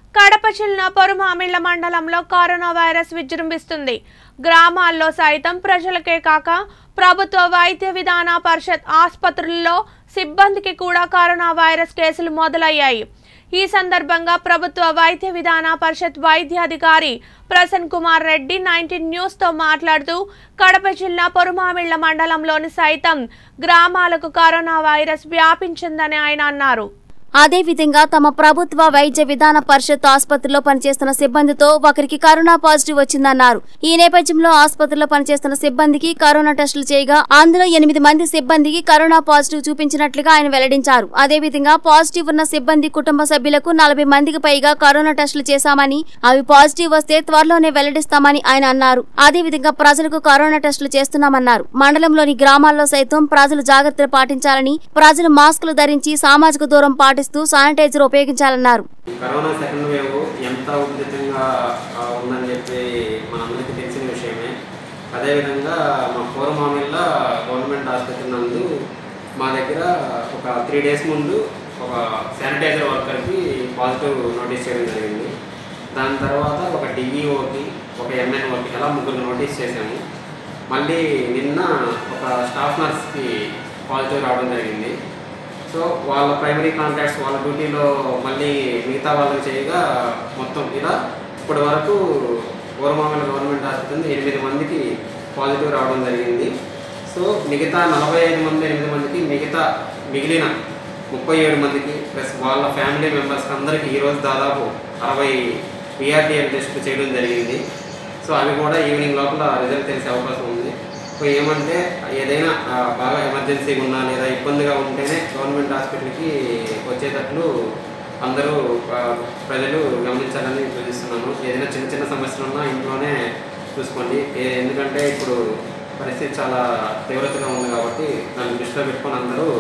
కడప జిల్లా పొరుమామిళ్ల మండలంలో corona virus విజృంభిస్తుంది గ్రామాల్లో సైతం ప్రజలకే కాక ప్రభుత్వ వైద్య విధాన పరిషత్ ఆసుపత్రుల్లో సిబ్బందికి కూడా కరోనా వైరస్ కేసులు మొదలయ్యాయి ఈ సందర్భంగా ప్రభుత్వ వైద్య విధాన పరిషత్ వైద్యాధికారి ప్రసన్ కుమార్ రెడ్డి నైన్టీన్ న్యూస్ తో మాట్లాడుతూ కడప జిల్లా పొరుమామిళ్ల మండలంలోని సైతం గ్రామాలకు కరోనా వైరస్ వ్యాపించిందని ఆయన అన్నారు అదేవిధంగా తమ ప్రభుత్వ వైద్య విధాన పరిషత్ ఆసుపత్రిలో పనిచేస్తున్న సిబ్బందితో ఒకరికి కరోనా పాజిటివ్ వచ్చిందన్నారు ఈ నేపథ్యంలో ఆసుపత్రిలో పనిచేస్తున్న సిబ్బందికి కరోనా టెస్టులు చేయగా అందులో ఎనిమిది మంది సిబ్బందికి కరోనా పాజిటివ్ చూపించినట్లుగా ఆయన వెల్లడించారు అదేవిధంగా పాజిటివ్ ఉన్న సిబ్బంది కుటుంబ సభ్యులకు నలభై మందికి పైగా కరోనా టెస్టులు చేశామని అవి పాజిటివ్ వస్తే త్వరలోనే వెల్లడిస్తామని ఆయన అన్నారు అదేవిధంగా ప్రజలకు కరోనా టెస్టులు చేస్తున్నామన్నారు మండలంలోని గ్రామాల్లో సైతం ప్రజలు జాగ్రత్తలు పాటించాలని ప్రజలు మాస్కులు ధరించి సామాజిక దూరం పాటిస్తూ శానిటైజర్ ఉపయోగించాలన్నారు ఈ కరోనా సెకండ్ వేవ్ ఎంత ఉధృతంగా ఆ, ఉందని చెప్పి మనందరికీ తెలిసిన విషయమే అదేవిధంగా మా పూర్వమామిళ్ళ గవర్నమెంట్ ఆసుపత్రి నందు మా దగ్గర ఒక త్రీ డేస్ ముందు ఒక శానిటైజర్ వర్కర్కి పాజిటివ్ నోటీస్ చేయడం జరిగింది దాని తర్వాత ఒక డిఈఓకి ఒక ఎంఎన్ఓకి అలా ముగ్గురు నోటీస్ చేశాము మళ్ళీ నిన్న ఒక స్టాఫ్ నర్స్కి పాజిటివ్ రావడం జరిగింది సో వాళ్ళ ప్రైమరీ కాంటాక్ట్స్ వాళ్ళ డ్యూటీలో మళ్ళీ మిగతా వాళ్ళకి చేయగా మొత్తం ఇలా ఇప్పటి వరకు ఊరమామల గవర్నమెంట్ ఆసుపత్రి ఎనిమిది మందికి పాజిటివ్ రావడం జరిగింది సో మిగతా నలభై ఐదు మంది ఎనిమిది మందికి మిగతా మిగిలిన ముప్పై ఏడు మందికి ప్లస్ వాళ్ళ ఫ్యామిలీ మెంబర్స్కి అందరికీ ఈరోజు దాదాపు అరవై పిఆర్టీఎల్ టెస్ట్ చేయడం జరిగింది సో అవి కూడా ఈవినింగ్ లోపల రిజల్ట్ తెలిసే అవకాశం ఉంది సో ఏమంటే ఏదైనా ఆ, బాగా ఎమర్జెన్సీగా ఉన్నా లేదా ఇబ్బందిగా ఉంటేనే గవర్నమెంట్ హాస్పిటల్కి వచ్చేటట్లు అందరూ ఆ, ప్రజలు గమనించాలని సూచిస్తున్నాను ఏదైనా చిన్న చిన్న సమస్యలు ఉన్నా ఇంట్లోనే చూసుకోండి ఏ- ఎందుకంటే ఇప్పుడు పరిస్థితి చాలా తీవ్రతగా ఉంది కాబట్టి దాన్ని దృష్టిలో పెట్టుకొని అందరూ